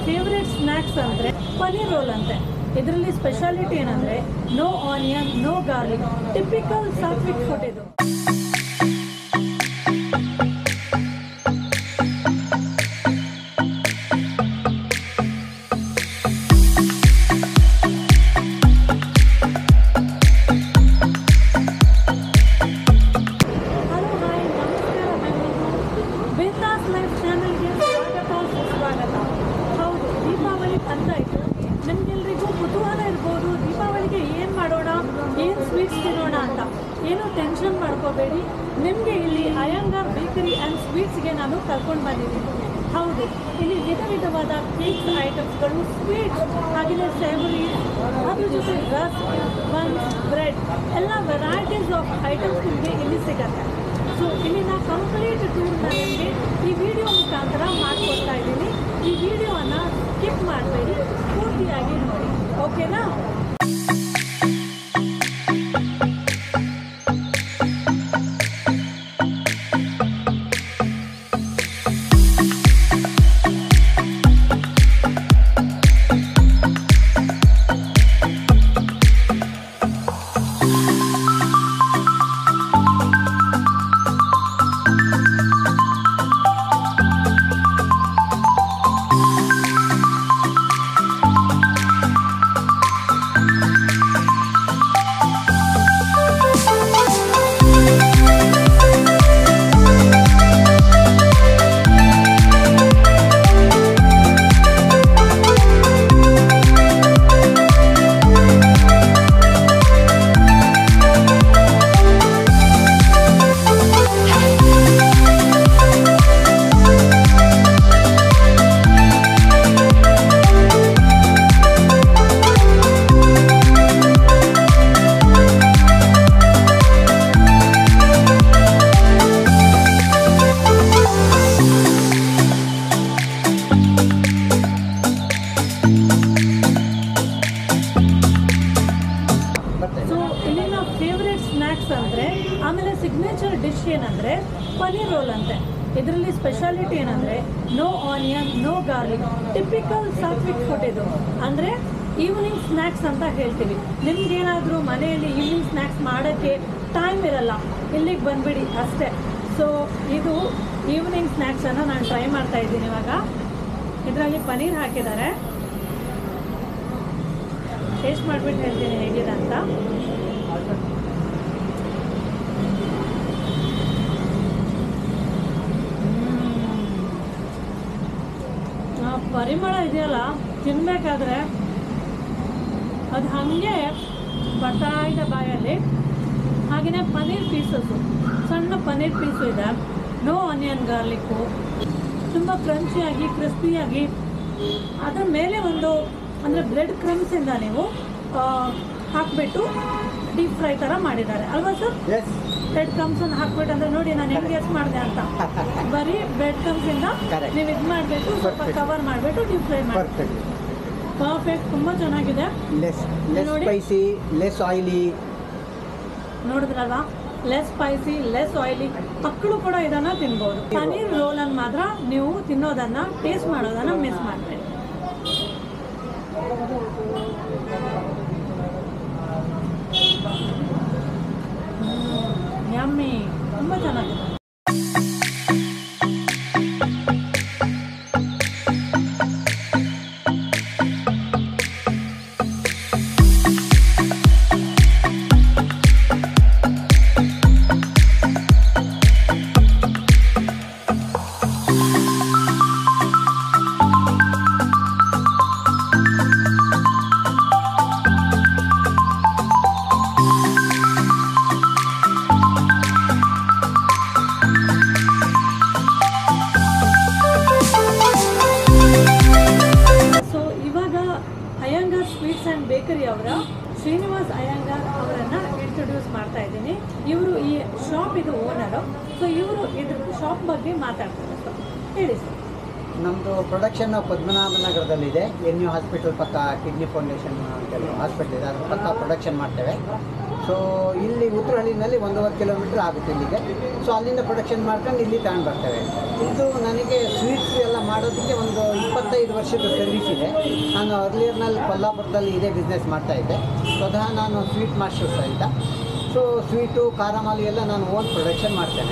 Favourite snacks ಅಂದರೆ paneer roll ಅಂತೆ ಇದರಲ್ಲಿ ಸ್ಪೆಷಾಲಿಟಿ ಏನಂದರೆ no onion no garlic typical satvik food ಇದು ಹಲೋ ಹಾಯ್ ನಮಸ್ಕಾರ ಬೆಂಗಳೂರು ಬಿಂದಾಸ್ ಲೈಫ್ ಚಾನಲ್ಗೆ ಸ್ವಾಗತ ಸುಸ್ವಾಗತ ಹೌದು ದೀಪಾವಳಿ ಬಂದಾಯಿತು ನಿಮ್ಗೆಲ್ರಿಗೂ ಕುತೂಹಲ ಇರ್ಬೋದು ದೀಪಾವಳಿಗೆ ಏನು ಮಾಡೋಣ ಏನು ಸ್ವೀಟ್ಸ್ ತಿನ್ನೋಣ ಅಂತ ಏನೂ ಟೆನ್ಷನ್ ಮಾಡ್ಕೋಬೇಡಿ ನಿಮಗೆ ಇಲ್ಲಿ ಅಯ್ಯಂಗಾರ್ ಬೇಕರಿ ಆ್ಯಂಡ್ ಸ್ವೀಟ್ಸ್ಗೆ ನಾನು ಕರ್ಕೊಂಡು ಬಂದಿದ್ದೀನಿ ಹೌದು ಇಲ್ಲಿ ವಿಧ ವಿಧವಾದ ಕೇಕ್ಸ್ ಐಟಮ್ಸ್ಗಳು ಸ್ವೀಟ್ಸ್ ಹಾಗೆಯೇ ಸೇವರಿ ಅದ್ರ ಜೊತೆ ರಸ್ ಬನ್ಸ್ ಬ್ರೆಡ್ ಎಲ್ಲ ವೆರೈಟೀಸ್ ಆಫ್ ಐಟಮ್ಸ್ ನಿಮಗೆ ಇಲ್ಲಿ ಸಿಗತ್ತೆ ಸೊ ಇಲ್ಲಿನ ಕಂಪ್ಲೀಟ್ ಟೂರ್ನ ನಿಮಗೆ ಈ ವಿಡಿಯೋ ಮುಖಾಂತರ ಮಾಡಿಕೊಡ್ತಾ ಇದ್ದೀನಿ ಈ ವಿಡಿಯೋನ ಸ್ಕಿಪ್ ಮಾಡಬೇಡಿ ಪೂರ್ತಿಯಾಗಿ ನೋಡಿ ಓಕೆನಾ ಸೊ ಇಲ್ಲಿನ ಫೇವ್ರೆಟ್ ಸ್ನ್ಯಾಕ್ಸ್ ಅಂದರೆ ಆಮೇಲೆ ಸಿಗ್ನೇಚರ್ ಡಿಶ್ ಏನಂದರೆ ಪನೀರ್ ರೋಲ್ ಅಂತೆ ಇದರಲ್ಲಿ ಸ್ಪೆಷಾಲಿಟಿ ಏನಂದರೆ no onion no garlic typical satvik food ಇದು ಅಂದರೆ ಈವ್ನಿಂಗ್ ಸ್ನ್ಯಾಕ್ಸ್ ಅಂತ ಹೇಳ್ತೀವಿ ನಿಮ್ಗೇನಾದರೂ ಮನೆಯಲ್ಲಿ ಈವ್ನಿಂಗ್ ಸ್ನ್ಯಾಕ್ಸ್ ಮಾಡೋಕ್ಕೆ ಟೈಮ್ ಇರಲ್ಲ ಇಲ್ಲಿಗೆ ಬಂದ್ಬಿಡಿ ಅಷ್ಟೇ ಸೊ ಇದು ಈವ್ನಿಂಗ್ ಸ್ನ್ಯಾಕ್ಸನ್ನು ನಾನು ಟ್ರೈ ಮಾಡ್ತಾ ಇದ್ದೀನಿ ಇವಾಗ ಇದರಲ್ಲಿ ಪನೀರ್ ಹಾಕಿದ್ದಾರೆ ಟೇಸ್ಟ್ ಮಾಡಿಬಿಟ್ಟು ಹೇಳ್ತೀನಿ ಹೇಗಿದೆ ಅಂತ ಆ ಪರಿಮಳ ಇದೆಯಲ್ಲ ತಿನ್ಬೇಕಾದ್ರೆ ಅದು ಹಾಗೆ ಬರ್ತಾ ಇದೆ ಬಾಯಲ್ಲಿ ಹಾಗೆಯೇ ಪನೀರ್ ಪೀಸಸ್ಸು ಸಣ್ಣ ಪನೀರ್ ಪೀಸು ಇದೆ ನೋ ಆನಿಯನ್ ಗಾರ್ಲಿಕ್ಕು ತುಂಬ ಕ್ರಂಚಿಯಾಗಿ ಕ್ರಿಸ್ಪಿಯಾಗಿ ಅದರ ಮೇಲೆ ಒಂದು ಅಂದರೆ ಬ್ರೆಡ್ ಕ್ರಮ್ಸಿಂದ ನೀವು ಆ, ಹಾಕ್ಬಿಟ್ಟು ಡೀಪ್ ಫ್ರೈ ಥರ ಮಾಡಿದ್ದಾರೆ ಅಲ್ವಾ ಸರ್ ಎಸ್ ಬ್ರೆಡ್ ಕ್ರಮ್ಸನ್ನು ಹಾಕ್ಬಿಟ್ಟು ಅಂದರೆ ನೋಡಿ ನಾನು ಹೆಂಗೆ ಗೆಸ್ ಮಾಡಿದೆ ಅಂತ ಬರೀ ಬ್ರೆಡ್ ಕ್ರಮ್ಸಿಂದ Correct. ನೀವು ಇದು ಮಾಡಬೇಕು ಸ್ವಲ್ಪ Perfect. ಕವರ್ ಮಾಡಿಬಿಟ್ಟು ಡೀಪ್ ಫ್ರೈ ಮಾಡಿ ಪರ್ಫೆಕ್ಟ್ ಪರ್ಫೆಕ್ಟ್ ತುಂಬ ಚೆನ್ನಾಗಿದೆ ಲೆಸ್ ಲೆಸ್ ನೋಡಿ. ಸ್ಪೈಸಿ ಲೆಸ್ ಆಯಿಲಿ ನೋಡಿದ್ರಲ್ವಾ ಲೆಸ್ ಸ್ಪೈಸಿ ಲೆಸ್ ಆಯಿಲಿ ಮಕ್ಕಳು ಕೂಡ ಇದನ್ನ ತಿನ್ಬೋದು ಪನೀರ್ ರೋಲ್ ಅನ್ನು ಮಾತ್ರ ನೀವು ತಿನ್ನೋದನ್ನ ಟೇಸ್ಟ್ ಮಾಡೋದನ್ನ ಮಿಸ್ ಮಾಡಬೇಡಿ ಯಮ್ಮಿ ತುಂಬ ಚೆನ್ನಾಗಿದೆ ಸೊ ಇವಾಗ ಅಯ್ಯಂಗಾರ್ ಸ್ವೀಟ್ಸ್ ಆ್ಯಂಡ್ ಬೇಕರಿ ಅವರ ಶ್ರೀನಿವಾಸ್ ಅಯ್ಯಂಗಾರ್ ಅವರನ್ನ ಇಂಟ್ರೊಡ್ಯೂಸ್ ಮಾಡ್ತಾ ಇದ್ದೀನಿ ಇವರು ಈ ಶಾಪ್ ಇದು ಓನರು ಸೊ ಇವರು ಇದ್ರ ಶಾಪ್ ಬಗ್ಗೆ ಮಾತಾಡ್ತಾರೆ ಸರ್ ಹೇಳಿ ಸರ್ ನಮ್ಮದು ಪ್ರೊಡಕ್ಷನ್ ಪದ್ಮನಾಭನಗರದಲ್ಲಿದೆ ಎನ್ ಯು ಹಾಸ್ಪಿಟಲ್ ಪಕ್ಕ ಕಿಡ್ನಿ ಫೌಂಡೇಶನ್ ಅಂತೇಳಿ ಹಾಸ್ಪಿಟಲ್ ಇದೆ ಅದ್ರ ಪಕ್ಕ ಪ್ರೊಡಕ್ಷನ್ ಮಾಡ್ತೇವೆ ಸೊ ಇಲ್ಲಿ ಉತ್ತರಹಳ್ಳಿನಲ್ಲಿ ಒಂದೂವರೆ ಕಿಲೋಮೀಟ್ರ್ ಆಗುತ್ತೆ ಇಲ್ಲಿಗೆ ಸೊ ಅಲ್ಲಿಂದ ಪ್ರೊಡಕ್ಷನ್ ಮಾಡ್ಕೊಂಡು ಇಲ್ಲಿ ತಗೊಂಡು ಬರ್ತೇವೆ ಇದು ನನಗೆ ಸ್ವೀಟ್ಸ್ ಎಲ್ಲ ಮಾಡೋದಕ್ಕೆ ಒಂದು ಇಪ್ಪತ್ತೈದು ವರ್ಷದ ಸರ್ವಿಸ್ ಇದೆ ನಾನು ಅರ್ಲಿಯರ್ನಲ್ಲಿ ಕೊಲ್ಲಾಪುರದಲ್ಲಿ ಇದೇ ಬಿಸ್ನೆಸ್ ಮಾಡ್ತಾಯಿದ್ದೆ ಸ್ವತಃ ನಾನು ಸ್ವೀಟ್ ಮಾಸ್ಟರ್ಸ್ ಅಂತ ಸೊ ಸ್ವೀಟು ಖಾರಮಾಲಿ ಎಲ್ಲ ನಾನು ಓನ್ ಪ್ರೊಡಕ್ಷನ್ ಮಾಡ್ತೇನೆ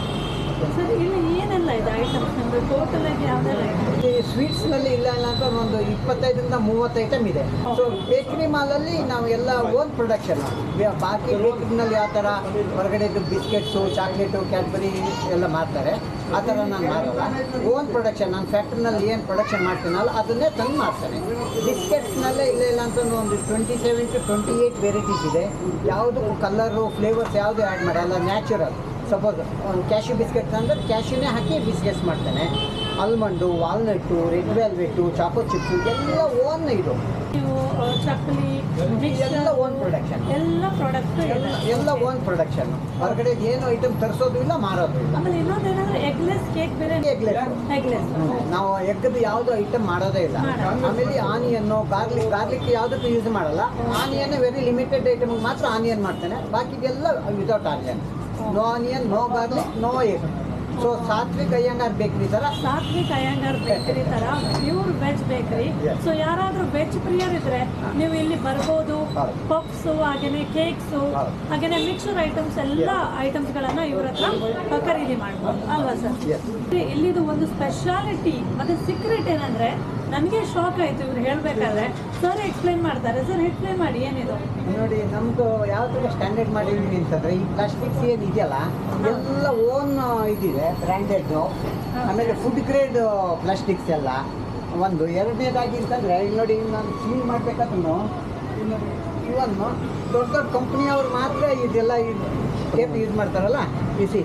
ಸರ್ ಇಲ್ಲಿ ಏನೆಲ್ಲ ಇದೆ ಐಟಮ್ಸ್ ನಮ್ದು ಟೋಟಲ್ ಆಗಿ ಯಾವ್ದೆಲ್ಲ ಇದೆ ಇಲ್ಲಿ ಸ್ವೀಟ್ಸ್ನಲ್ಲಿ ಇಲ್ಲ ಇಲ್ಲ ಅಂತ ಒಂದು ಇಪ್ಪತ್ತೈದರಿಂದ ಮೂವತ್ತು ಐಟಮ್ ಇದೆ ಸೊ ಬೇಕರಿ ಮಾಲಲ್ಲಿ ನಾವು ಎಲ್ಲ ಓನ್ ಪ್ರೊಡಕ್ಷನ್ ಬಾಕಿ ಬೇಕರಿನಲ್ಲಿ ಯಾವ ಥರ ಹೊರಗಡೆದು ಬಿಸ್ಕೆಟ್ಸು ಚಾಕ್ಲೇಟು ಕ್ಯಾಡ್ಬರಿ ಎಲ್ಲ ಮಾಡ್ತಾರೆ ಆ ಥರ ನಾನು ಮಾಡಲ್ಲ ಓನ್ ಪ್ರೊಡಕ್ಷನ್ ನಾನು ಫ್ಯಾಕ್ಟ್ರಿನಲ್ಲಿ ಏನು ಪ್ರೊಡಕ್ಷನ್ ಮಾಡ್ತೀನಲ್ಲ ಅದನ್ನೇ ತಂದು ಮಾಡ್ತೇನೆ ಬಿಸ್ಕೆಟ್ಸ್ನಲ್ಲೇ ಇಲ್ಲ ಇಲ್ಲ ಅಂತ ಒಂದು twenty seven to twenty eight varieties ಇದೆ ಯಾವುದಕ್ಕೂ ಕಲರು ಫ್ಲೇವರ್ಸ್ ಯಾವುದು ಆ್ಯಡ್ ಮಾಡಲ್ಲ ನ್ಯಾಚುರಲ್ ಸಪೋಸ್ ಒಂದು ಕ್ಯಾಶ್ಯೂ ಬಿಸ್ಕೆಟ್ ಅಂದರೆ ಕ್ಯಾಶ್ಯೂನೇ ಹಾಕಿ ಬಿಸ್ಕೆಟ್ಸ್ ಮಾಡ್ತೇನೆ almond walnut red velvet choco chips ಎಲ್ಲ ಓನ್ ಇದು ನೀವು ಆ, ಚಕ್ಕಲಿ ಮಿಕ್ಸರ್ ಎಲ್ಲ own production. ಎಲ್ಲ ಪ್ರಾಡಕ್ಟ್ ಎಲ್ಲ ಎಲ್ಲ ಓನ್ ಪ್ರೊಡಕ್ಷನ್ ಹೊರಗಡೆ ಏನು ಐಟಮ್ ತರಿಸೋದು ಇಲ್ಲ ಮಾರೋದು ಇಲ್ಲ ಆಮೇಲೆ ಇನ್ನೊಂದೇನಂದ್ರೆ ಎಗ್ಲೆಸ್ ಕೇಕ್ ಬೇರೆ Eggless. ಎಗ್ಲೆಸ್ ನಾವು ಎಗ್ಗದು ಯಾವುದು ಐಟಮ್ ಮಾಡೋದೇ ಇಲ್ಲ ಮಾಡಲ್ಲ. ಆಮೇಲೆ ಆನಿಯನ್ನು ಗಾರ್ಲಿಕ್ ಗಾರ್ಲಿಕ್ ಯಾವುದಕ್ಕೂ ಯೂಸ್ ಮಾಡಲ್ಲ ಆನಿಯನ್ ವೆರಿ ಲಿಮಿಟೆಡ್ ಐಟಮ್ ಮಾತ್ರ ಆನಿಯನ್ ಮಾಡ್ತೇನೆ ಬಾಕಿದೆಲ್ಲ without onion no onion no garlic no egg so satvik Iyengar bakery ಥರ ಸಾತ್ವಿಕ್ ಅಯ್ಯಂಗಾರ್ ಬೇಕರಿ ತರ pure veg bakery Yes. So ಯಾರಾದ್ರೂ ವೆಜ್ ಪ್ರಿಯರಿದ್ರೆ ನೀವು ಇಲ್ಲಿ ಬರ್ಬೋದು ಹೌದು. ಪಪ್ಸ್ ಹಾಗೇನೆ ಕೇಕ್ಸು ಹೌದು. ಹಾಗೇನೆ ಮಿಕ್ಸರ್ ಐಟಮ್ಸ್ ಎಲ್ಲ ಐಟಮ್ಸ್ ಗಳನ್ನ ಇವ್ರ ಹತ್ರ ಖರೀದಿ ಮಾಡ್ಬೋದು ಅಲ್ವಾ ಸರ್ Yes. ಇಲ್ಲಿದು ಒಂದು ಸ್ಪೆಷಾಲಿಟಿ ಮತ್ತೆ ಸೀಕ್ರೆಟ್ ಏನಂದ್ರೆ ನನಗೆ ಶಾಕ್ ಆಯ್ತು ಇವ್ರು ಹೇಳ್ಬೇಕಾದ್ರೆ ಸರ್ ಎಕ್ಸ್ಪ್ಲೈನ್ ಮಾಡ್ತಾರೆ ಸರ್ ಎಕ್ಸ್ಪ್ಲೈನ್ ಮಾಡಿ ಏನಿದು ನೋಡಿ ನಮ್ದು ಯಾವ ಥರ ಸ್ಟ್ಯಾಂಡರ್ಡ್ ಮಾಡಿದೀವಿ ಅಂತಂದ್ರೆ ಈ ಪ್ಲಾಸ್ಟಿಕ್ಸ್ ಏನು ಇದೆಯಲ್ಲ ಎಲ್ಲ ಓನ್ ಇದಿದೆ ಬ್ರ್ಯಾಂಡೆಡ್ ಆಮೇಲೆ ಫುಡ್ ಗ್ರೇಡ್ ಪ್ಲಾಸ್ಟಿಕ್ಸ್ ಎಲ್ಲ ಒಂದು ಎರಡನೇದಾಗಿ ಅಂತಂದ್ರೆ ಇಲ್ಲಿ ನೋಡಿ ನಾನು ಸೀಲ್ ಮಾಡಬೇಕಾದ್ರೂ ಇವನ್ ದೊಡ್ಡ ದೊಡ್ಡ ಕಂಪ್ನಿಯವ್ರು ಮಾತ್ರ ಇದೆಲ್ಲ ಟೇಪ್ ಯೂಸ್ ಮಾಡ್ತಾರಲ್ಲ ಬಿಸಿ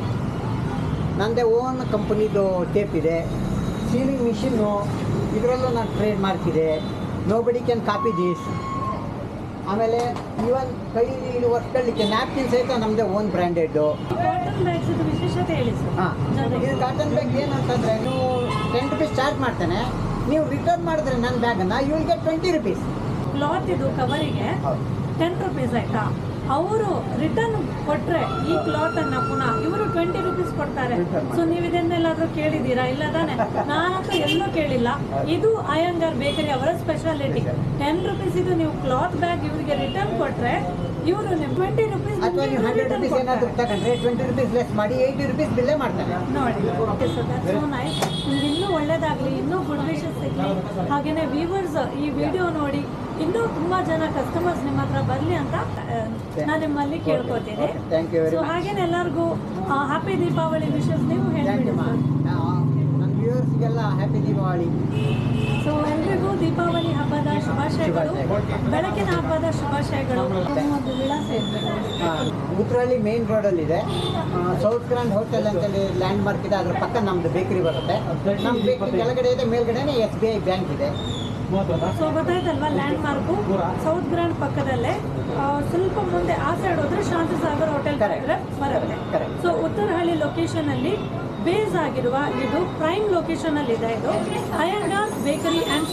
ನಂದೇ ಓನ್ ಕಂಪನಿದು ಟೇಪ್ ಇದೆ ಸೀಲಿಂಗ್ ಮಿಷಿನ್ನು ಇದರಲ್ಲೂ ನಾನು ಟ್ರೇಡ್ ಮಾರ್ಕ್ ಇದೆ nobody can copy this ಆಮೇಲೆ ಇವನ್ ಕೈಲಿ ಇದು ಒರ್ಕೊಳ್ಳಿಕ್ಕೆ ನ್ಯಾಪ್ಕಿನ್ ಸಹಿತ ನಮ್ಮದೇ ಓನ್ ಬ್ರ್ಯಾಂಡೆಡ್ಡು ಕಾಟನ್ ಬ್ಯಾಗ್ಸ್ ವಿಶೇಷತೆ ಹೇಳಿ ಸರ್ ಹಾಂ ಇದು ಕಾಟನ್ ಬ್ಯಾಗ್ ಏನಂತಂದರೆ ನೀವು ಟೆನ್ ರುಪೀಸ್ ಚಾರ್ಜ್ ಮಾಡ್ತೇನೆ ನೀವು ರಿಟರ್ನ್ ಮಾಡಿದ್ರೆ ನನ್ನ ಬ್ಯಾಗನ್ನು you will get twenty rupees cloth ಇದು ಕವರಿಗೆ ಹೌದು ಟೆನ್ ರುಪೀಸ್ ಆಯ್ತಾ ಅವರು ರಿಟರ್ನ್ ಕೊಟ್ರೆ ಈ ಕ್ಲಾತ್ ಅನ್ನ ಪುನಃ ಇವರು ಟ್ವೆಂಟಿ ರುಪೀಸ್ ಕೊಡ್ತಾರೆ Return ಮಾಡಿ. ಸೊ ನೀವು ಇದನ್ನೆಲ್ಲಾದ್ರೂ ಕೇಳಿದ್ದೀರಾ ಇಲ್ಲ ತಾನೆ ನಾನಂತೂ ಎಲ್ಲೂ ಕೇಳಿಲ್ಲ ಇದು ಅಯ್ಯಂಗಾರ್ ಬೇಕರಿ ಅವರ ಸ್ಪೆಷಾಲಿಟಿ ಟೆನ್ ರುಪೀಸ್ ಇದು ನೀವು ಕ್ಲಾತ್ ಬ್ಯಾಗ್ ಇವರಿಗೆ ರಿಟರ್ನ್ ಕೊಟ್ರೆ ಇವರು ಟ್ವೆಂಟಿ ರುಪೀಸ್ ಅಥವಾ ನೀವು ಹಂಡ್ರೆಡ್ ರುಪೀಸ್ ಏನಾದರೂ ತಗೊಂಡ್ರೆ ಟ್ವೆಂಟಿ ರುಪೀಸ್ ಲೆಸ್ ಮಾಡಿ ಏಯ್ಟಿ ರುಪೀಸ್ ಬಿಲ್ಲೇ ಮಾಡ್ತಾನೆ ನೋಡಿ okay sir that's so nice ನಿಮ್ಗೆ ಇನ್ನೂ ಒಳ್ಳೇದಾಗಲಿ ಇನ್ನೂ ಗುಡ್ ವಿಶಸ್ ಸಿಗಲಿ ಹಾಗೇನೆ ವ್ಯೂವರ್ಸ್ ಈ ವಿಡಿಯೋ ನೋಡಿ ಇನ್ನೂ ತುಂಬಾ ಜನ ಕಸ್ಟಮರ್ಸ್ ನಿಮ್ಮ ಹತ್ರ ಬರಲಿ ಅಂತ ನಾನು ನಿಮ್ಮಲ್ಲಿ ಕೇಳ್ಕೊತೀನಿ thank you very so much ಹಾಗೇನೆ ಎಲ್ಲರಿಗೂ ಹ್ಯಾಪಿ ದೀಪಾವಳಿ ವಿಶಸ್ ನೀವು ಥ್ಯಾಂಕ್ ಯು ಹೇಳ್ಬಿಡಿ ಮಾ ನನ್ನ ವ್ಯೂವರ್ಸ್ಗೆಲ್ಲ ಹ್ಯಾಪಿ ದೀಪಾವಳಿ ಸೊ ಎಲ್ರಿಗೂ ದೀಪಾವಳಿ ಹಬ್ಬದ ಶುಭಾಶಯಗಳು ಶುಭಾಶಯಗಳು. ಬೆಳಕಿನ ಹಬ್ಬದ ಶುಭಾಶಯಗಳು ಒಂದು ವಿಳಾಸ ಇರ್ಬೇಕು ಉತ್ತರಹಳ್ಳಿ ಮೇನ್ ರೋಡಲ್ಲಿದೆ ಸೌತ್ ಗ್ರ್ಯಾಂಡ್ ಹೋಟೆಲ್ ಅಂತೇಳಿ ಲ್ಯಾಂಡ್ ಮಾರ್ಕ್ ಇದೆ ಅದ್ರ ಪಕ್ಕ ನಮ್ದು ಬೇಕರಿ ಬರುತ್ತೆ ನಮ್ಮ ಬೇಕರಿ ಕೆಳಗಡೆ ಇದೆ ಮೇಲ್ಗಡೆನೆ ಎಸ್ ಬಿ ಐ ಬ್ಯಾಂಕ್ ಇದೆ ಸೊ ಗೊತ್ತಾಯ್ತಲ್ವಾ ಲ್ಯಾಂಡ್ ಮಾರ್ಕು ಸೌತ್ ಗ್ರ್ಯಾಂಡ್ ಪಕ್ಕದಲ್ಲೇ ಆ, ಸ್ವಲ್ಪ ಮುಂದೆ ಆ ಸೈಡ್ ಹೋದ್ರೆ ಶಾಂತಿ ಸಾಗರ್ ಹೋಟೆಲ್ Correct. ಬರುತ್ತೆ Correct. ಸೊ ಉತ್ತರಹಳ್ಳಿ ಲೊಕೇಶನ್ ಅಲ್ಲಿ ಬೇಸ್ ಆಗಿರುವ ಇದು ಪ್ರೈಮ್ ಲೊಕೇಶನ್ ಅಲ್ಲಿ ಇದೆ ಇದು ಅಯ್ಯಂಗಾರ್ ಬೇಕರಿ ಅಂಡ್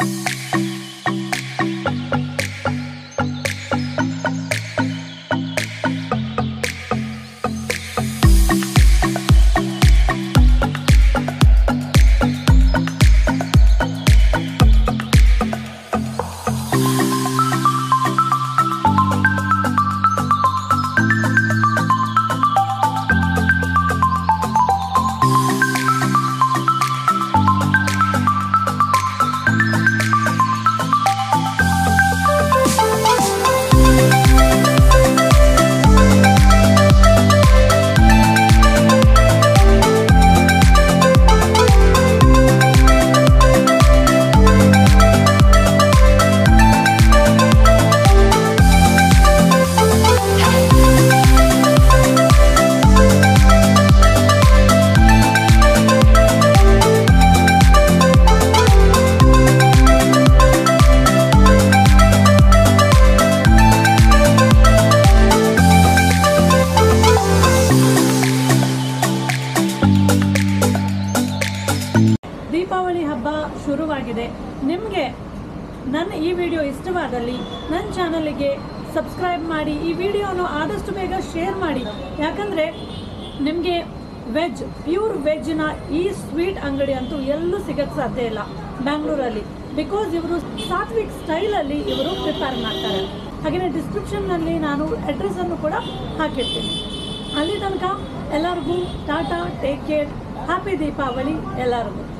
ದೀಪಾವಳಿ ಹಬ್ಬ ಶುರುವಾಗಿದೆ ನಿಮಗೆ ನನ್ನ ಈ ವಿಡಿಯೋ ಇಷ್ಟವಾದಲ್ಲಿ ನನ್ನ ಚಾನಲಿಗೆ ಸಬ್ಸ್ಕ್ರೈಬ್ ಮಾಡಿ ಈ ವಿಡಿಯೋನು ಆದಷ್ಟು ಬೇಗ ಶೇರ್ ಮಾಡಿ ಯಾಕಂದರೆ ನಿಮಗೆ ವೆಜ್ ಪ್ಯೂರ್ ವೆಜ್ನ ಈ ಸ್ವೀಟ್ ಅಂಗಡಿ ಅಂತೂ ಎಲ್ಲೂ ಸಿಗಕ್ಕೆ ಸಾಧ್ಯ ಇಲ್ಲ ಬ್ಯಾಂಗ್ಳೂರಲ್ಲಿ ಬಿಕಾಸ್ ಇವರು ಸಾತ್ವಿಕ್ ಸ್ಟೈಲಲ್ಲಿ ಇವರು ಪ್ರಿಪೇರ್ ಮಾಡ್ತಾರೆ ಹಾಗೆಯೇ ಡಿಸ್ಕ್ರಿಪ್ಷನ್ನಲ್ಲಿ ನಾನು ಅಡ್ರೆಸ್ಸನ್ನು ಕೂಡ ಹಾಕಿರ್ತೀನಿ ಅಲ್ಲಿ ತನಕ ಎಲ್ಲರಿಗೂ tata take care happy Deepavali ಎಲ್ಲರಿಗೂ